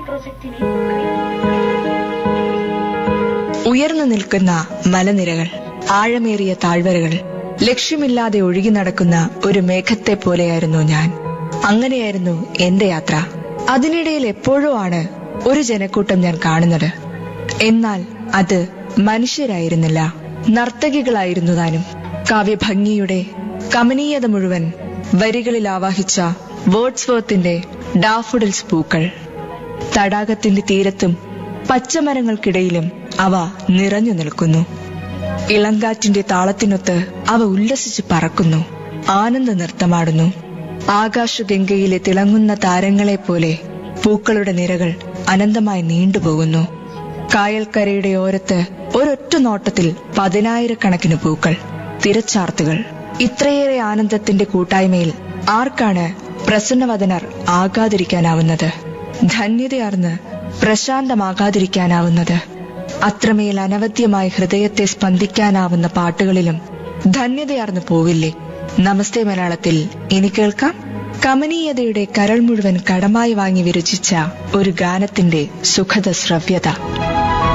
progetti ഉയർന്നു നിൽക്കുന്ന മലനിരകൾ ആഴമേറിയ താഴ്വരകൾ ലക്ഷ്യമില്ലാതെ ഒഴുകി നടക്കുന്ന ഒരു മേഘത്തെ പോലെയായിരുന്നു ഞാൻ അങ്ങനെയായിരുന്നു എന്റെ യാത്ര അതിനിടയിൽ എപ്പോഴോ ആണ് ഒരു ജനക്കൂട്ടം ഞാൻ കാണുന്നത് എന്നാൽ അത് മനുഷ്യരായിരുന്നില്ല നർത്തകികളായിരുന്നു താനും കാവ്യഭംഗിയുടെ കമനീയത മുഴുവൻ വരികളിൽ ആവാഹിച്ച വേർഡ്സ്വർത്തിന്റെ ഡാഫുഡിൽസ് പൂക്കൾ തടാകത്തിന്റെ തീരത്തും പച്ചമരങ്ങൾക്കിടയിലും അവ നിറഞ്ഞു നിൽക്കുന്നു ഇളങ്കാറ്റിന്റെ താളത്തിനൊത്ത് അവ ഉല്ലസിച്ച് പറക്കുന്നു ആനന്ദ നൃത്തമാടുന്നു ആകാശഗംഗയിലെ തിളങ്ങുന്ന താരങ്ങളെ പോലെ പൂക്കളുടെ നിരകൾ അനന്തമായി നീണ്ടുപോകുന്നു കായൽക്കരയുടെ ഓരത്ത് ഒരൊറ്റ നോട്ടത്തിൽ പതിനായിരക്കണക്കിന് പൂക്കൾ തിരച്ചാർത്തുകൾ ഇത്രയേറെ ആനന്ദത്തിന്റെ കൂട്ടായ്മയിൽ ആർക്കാണ് പ്രസന്നവദനർ ആകാതിരിക്കാനാവുന്നത് ധന്യതയാർന്ന് പ്രശാന്തമാകാതിരിക്കാനാവുന്നത് അത്രമേൽ അനവധ്യമായി ഹൃദയത്തെ സ്പന്ദിക്കാനാവുന്ന പാട്ടുകളിലും ധന്യതയാർന്നു പോവില്ലേ നമസ്തേ മലയാളത്തിൽ ഇനി കേൾക്കാം കമനീയതയുടെ കരൾ മുഴുവൻ കടമായി വാങ്ങി വിരചിച്ച ഒരു ഗാനത്തിന്റെ സുഖദ ശ്രവ്യത